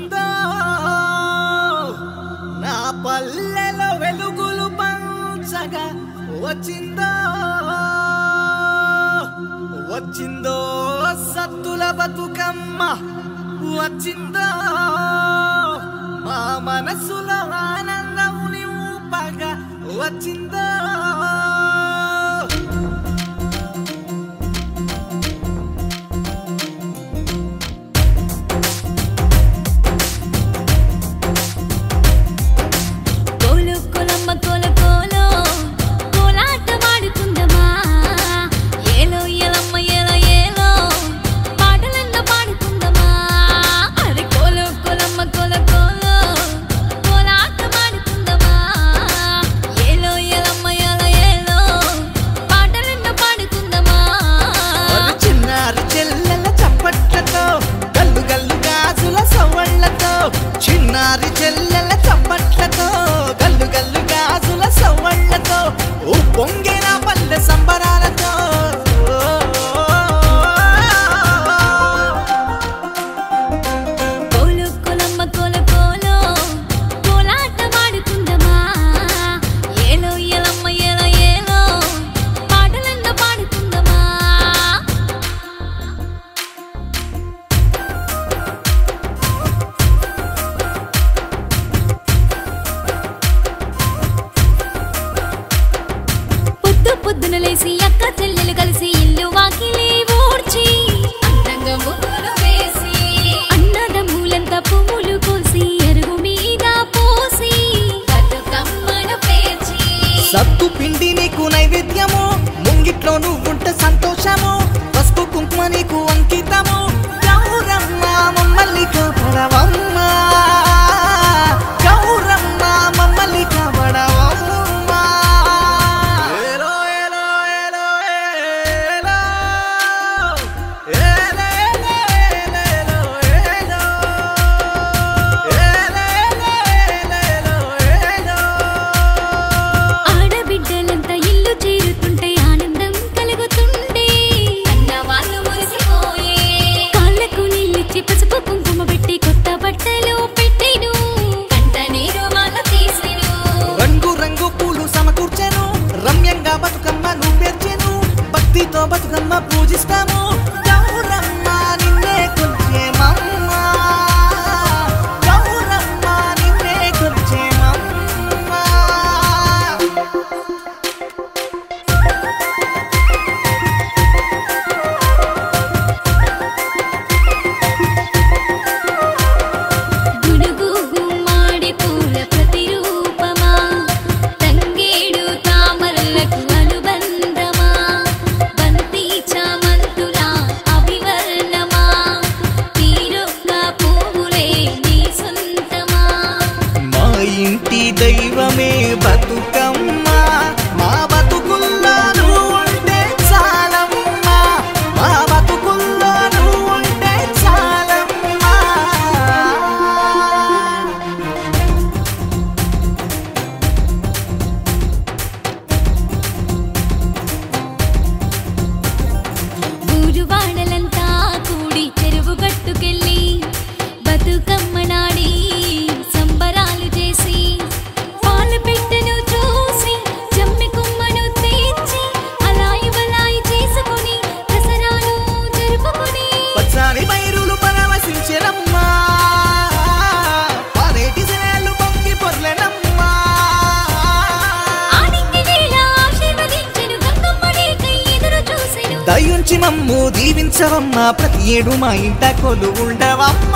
వచ్చిందో నా పల్లెలో వెలుగులు పంచగా వచ్చిందో వచ్చిందో సత్తుల బతుకమ్మ వచ్చిందో మా మనసులో ఆనందం నింపగా వచ్చిందో కోలు కొలమ్మ కోల కోలో కోలాటమాడుకుందమా ఏలో ఎలమ్మ ఎల ఏలో పాటలెన్నో పాడుకుందమా అరే కోలు కొలమ్మ కోల కోలో కోలాటమాడుకుందమా ఏలో ఎలమ్మ ఎల ఏలో పాటలెన్నో పాడుకుందమా మరి చిన్నారి చెల్లెల చప్పట్లతో గల్లు గల్లు గాజుల సవ్వళ్ళతో చిన్నారి చెల్లెల చప్పట్లతో గల్లు గల్లు గాజుల సవ్వళ్ళతో ఓ పొంగిన పల్లె సంబరాలతో కోలు కొలమ్మ కోల కోలో కోలాటమాడుకుందమా ఏలో ఎలమ్మ ఎల ఏలో పాటలెన్నో పాడుకుందమా పొద్దు పొద్దున లేసి అక్క చెల్లెలు కలిసి ఇల్లు వాకిలి ఊడ్చి అందంగా ముగ్గులు వేసి అన్నదమ్ములంతా పువ్వులు కోసి ఎరుగు మీద పోసి బతుకమ్మను పేర్చి సత్తు పిండి నీకు నైవేద్యము ముంగిట్లో నువ్వుంటే సంతోషము పసుపు కుంకుమ నీకు అంకితము గౌరమ్మ మమ్మల్ని కాపాడవమ్మ గౌరమ్మ మమ్మల్ని కాపాడవమ్మ ఏలో ఏలో ఏలో ఏలో ఏలో ఏలో ఏలో ఆడబిడ్డలంతా ఇల్లు చేరుతుంటే ఆనందం కలుగుతుండే అన్న వాళ్ళు మురిసిపోయే కాళ్ళకు నీళ్ళిచ్చి పసుపు కుంకుమ పెట్టి కొత్త బట్టలు పెట్టెను కంట నీరు వాళ్ళ తీసెను రంగు రంగు పూలు సమకూర్చెను రమ్యంగా బతుకమ్మను పేర్చెను భక్తితో బతుకమ్మ పూజిస్తాము గౌరమ్మ నిన్నే కొలిచేమమ్మ గౌరమ్మ నిన్నే కొలిచేమమ్మ గుడుగు గుమ్మాడి పూల ప్రతిరూపమా తంగేడు తామరలకు అనుబంధమా బంతి చామంతుల అభివర్ణమా తీరొక్క పువ్వులే నీ సొంతమా మా ఇంటి దైవమే బతుకమ్మ మా బతుకుల్లో నువ్వు ఉంటే చాలమ్మా మా బతుకుల్లో నువ్వు ఉంటే చాలమ్మా ఊరు వాడలంతా కూడి చెరువు గట్టుకెళ్ళి బతుకమ్మ నాడి సంబరాలు చేసి పాలు పెట్టెను చూసి జమ్మి కుమ్మను తెచ్చి అలాయి బలాయి చేసుకుని దసరాను జరుపుకుని పచ్చాని పైరులు పరవశించెనమ్మా పారేటి శనేళ్ళు పొంగి పొర్లెనమ్మా ఆడింటి నేల ఆశీర్వదించెను గంగమ్మ నీకై ఎదురు చూసెను దయుంచి మమ్ము దీవించవమ్మా ప్రతి ఏడు మా ఇంట కొలు ఉండవమ్మా